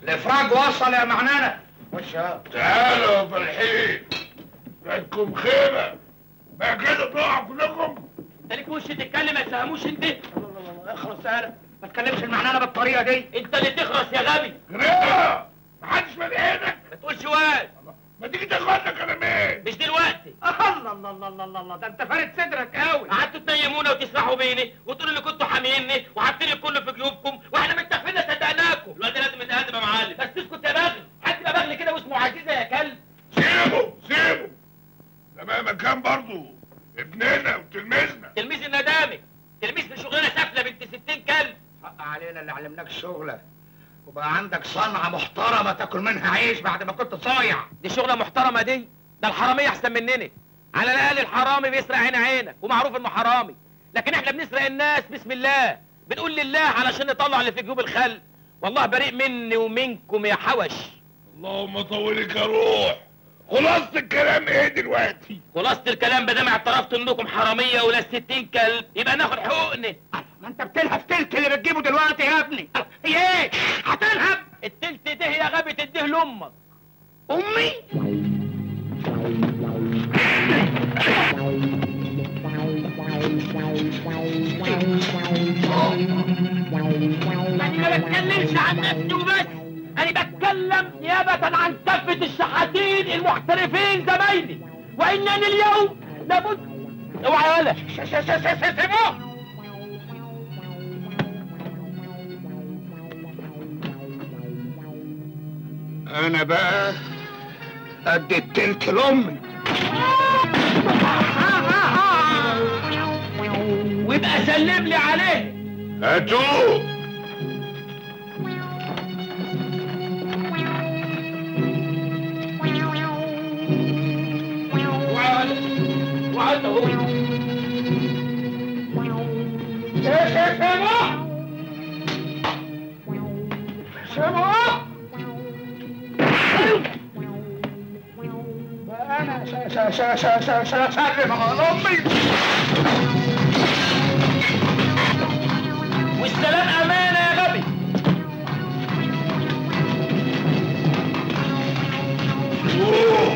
الافراج وصل يا معنانا خش يا تعالوا يا فالحين عندكم خيمة بقى كده تقعوا كلكم انت ليك وش تتكلم ما تفهموش انت اخلص يالا ما تكلمش المعنانه بالطريقه دي انت اللي تخرس يا غبي كده محدش ملقينك ما تقولش واد ما تيجي تاخدنا كلامين مش دلوقتي الله الله الله الله الله الله ده انت فارد صدرك قوي قعدتوا تنيمونا وتسرحوا بيني وتقولوا اللي كنتوا حاميني وحاطين الكل في جيوبكم واحنا متفقين صدقناكم الواد ده لازم يتهدم يا معلم بس اسكت يا بغل حد يبقى بغل كده واسمه عزيزه يا كلب سيبه سيبه ده مهما كان برضه ابننا وتلميذنا تلميذ الندامي تلميذ في شغلانه سافله بنت 60 كلب حق علينا اللي علمناك الشغله وبقى عندك صنعه محترمه تاكل منها عيش بعد ما كنت صايع دي شغله محترمه دي ده الحراميه احسن مننا على الاقل الحرامي بيسرق عين عينك ومعروف انه حرامي لكن احنا بنسرق الناس بسم الله بنقول لله علشان نطلع اللي في جيوب الخل والله بريء مني ومنكم يا حوش اللهم طولك يا روح خلاصة الكلام ايه دلوقتي خلاصة الكلام بدام اعترفت انكم حراميه ولا 60 كلب يبقى ناخد حقوقنا ما انت بتلهب تلت اللي بتجيبه دلوقتي يا ابني هي ايه هتلهب التلت ده يا غبي تديه لامك امي يعني ما بتكلمش عن نفسي وبس انا بتكلم نيابة عن كافة الشحاتين المحترفين زمايلي وانني اليوم لابد اوعى يا ولا سيبوه انا بقى ادي التلت لامي ويبقى سلم لي عليه هاتوه وعد اهو انا سلم على امي والسلام امانه يا غبي أوه.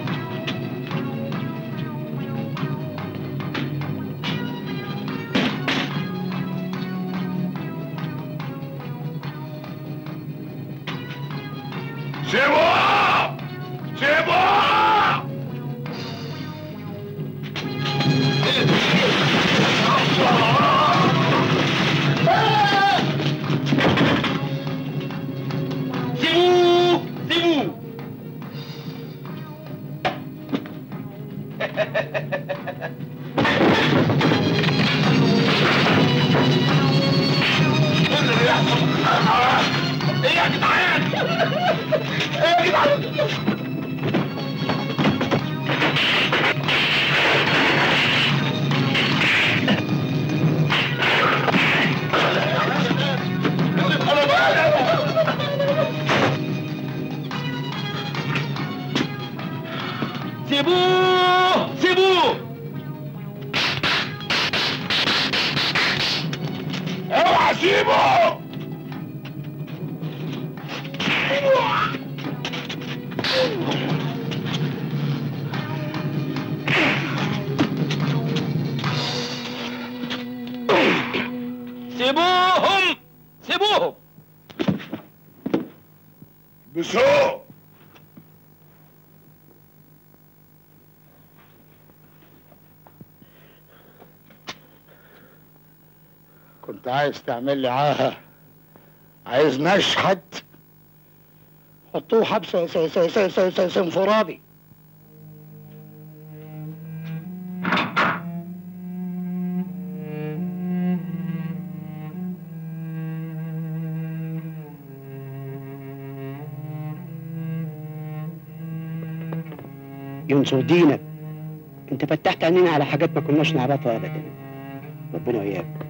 سيبوه سيبوه سيبوه سيبوه ايه اللي بيحصل ايه يا جدعان ايه يا جدعان انا بقى سيبوه سيبوه اوعى سيبه سيبوهم سيبوهم بسوق كنت عايز تعمل لي عاهه عايز نشحت حطوه حبس س- س- س- س- س- س- انفرادي ينصر دينك انت فتحت عينينا على حاجات ما كناش نعرفها ابدا ربنا وياك